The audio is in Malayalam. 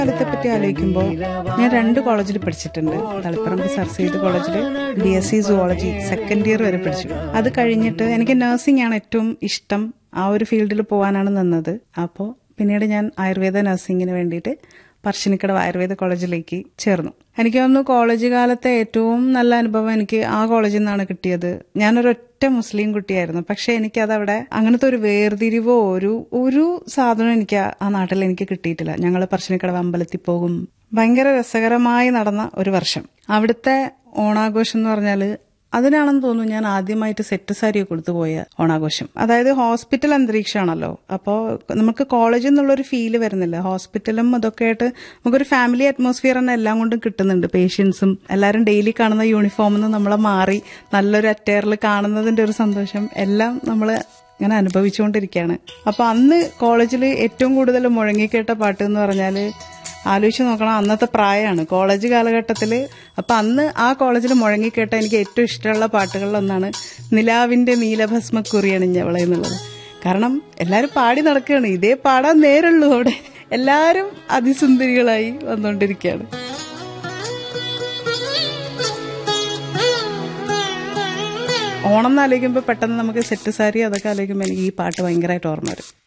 കാലത്തെ പറ്റി ആലോചിക്കുമ്പോൾ ഞാൻ രണ്ട് കോളേജിൽ പഠിച്ചിട്ടുണ്ട് തളിപ്പറമ്പ് സർ സെയ്ദ് കോളേജിൽ B S C zoology second year വരെ പഠിച്ചു അത് കഴിഞ്ഞിട്ട് എനിക്ക് നഴ്സിംഗ് ആണ് ഏറ്റവും ഇഷ്ടം ആ ഒരു ഫീൽഡിൽ പോകാനാണ് നിന്നത് അപ്പോൾ പിന്നീട് ഞാൻ ആയുർവേദ നഴ്സിംഗിന് വേണ്ടിയിട്ട് പറശ്ശിനിക്കടവ് ആയുർവേദ കോളേജിലേക്ക് ചേർന്നു എനിക്ക് തോന്നുന്നു കോളേജ് കാലത്തെ ഏറ്റവും നല്ല അനുഭവം എനിക്ക് ആ കോളേജിൽ നിന്നാണ് കിട്ടിയത് ഞാനൊരൊറ്റ മുസ്ലിം കുട്ടിയായിരുന്നു പക്ഷെ എനിക്കതവിടെ അങ്ങനത്തെ ഒരു വേർതിരിവോ ഒരു ഒരു സാധനം എനിക്ക് ആ- ആ നാട്ടിൽ എനിക്ക് കിട്ടിയിട്ടില്ല ഞങ്ങൾ പറശ്ശിനിക്കടവ് അമ്പലത്തിൽ പോകും ഭയങ്കര രസകരമായി നടന്ന ഒരു വർഷം അവിടുത്തെ ഓണാഘോഷം എന്ന് പറഞ്ഞാൽ അതിനാണെന്ന് തോന്നുന്നു ഞാൻ ആദ്യമായിട്ട് സെറ്റ് സാരി കൊടുത്തു പോയ ഓണാഘോഷം അതായത് ഹോസ്പിറ്റൽ അന്തരീക്ഷമാണല്ലോ അപ്പോൾ നമുക്ക് കോളേജിൽ നിന്നുള്ളൊരു ഫീല് വരുന്നില്ല ഹോസ്പിറ്റലും അതൊക്കെ ആയിട്ട് നമുക്കൊരു ഫാമിലി അറ്റ്മോസ്ഫിയർ തന്നെ എല്ലാം കൊണ്ടും കിട്ടുന്നുണ്ട് പേഷ്യൻസും എല്ലാവരും ഡെയിലി കാണുന്ന യൂണിഫോമിൽ നിന്ന് നമ്മളെ മാറി നല്ലൊരു അറ്റയറിൽ കാണുന്നതിന്റെ ഒരു സന്തോഷം എല്ലാം നമ്മൾ ഇങ്ങനെ അനുഭവിച്ചുകൊണ്ടിരിക്കുകയാണ് അപ്പൊ അന്ന് കോളേജിൽ ഏറ്റവും കൂടുതൽ മുഴങ്ങിക്കേട്ട പാട്ട് എന്ന് പറഞ്ഞാല് ആലോചിച്ച് നോക്കണം അന്നത്തെ പ്രായമാണ് കോളേജ് കാലഘട്ടത്തിൽ അപ്പൊ അന്ന് ആ കോളേജിൽ മുഴങ്ങിക്കേട്ട എനിക്ക് ഏറ്റവും ഇഷ്ടമുള്ള പാട്ടുകളിലൊന്നാണ് നിലാവിന്റെ നീലഭസ്മ കുറിയണിഞ്ഞവളെ എന്നുള്ളത് കാരണം എല്ലാരും പാടി നടക്കുകയാണ് ഇതേ പാടാൻ നേരുള്ളൂ അവിടെ എല്ലാരും അതിസുന്ദരികളായി വന്നുകൊണ്ടിരിക്കുകയാണ് ഓണം എന്ന് ആലോചിക്കുമ്പോൾ പെട്ടെന്ന് നമുക്ക് സെറ്റ് സാരി അതൊക്കെ ആലോചിക്കുമ്പോൾ എനിക്ക് ഈ പാട്ട് ഭയങ്കരമായിട്ട് ഓർമ്മ വരും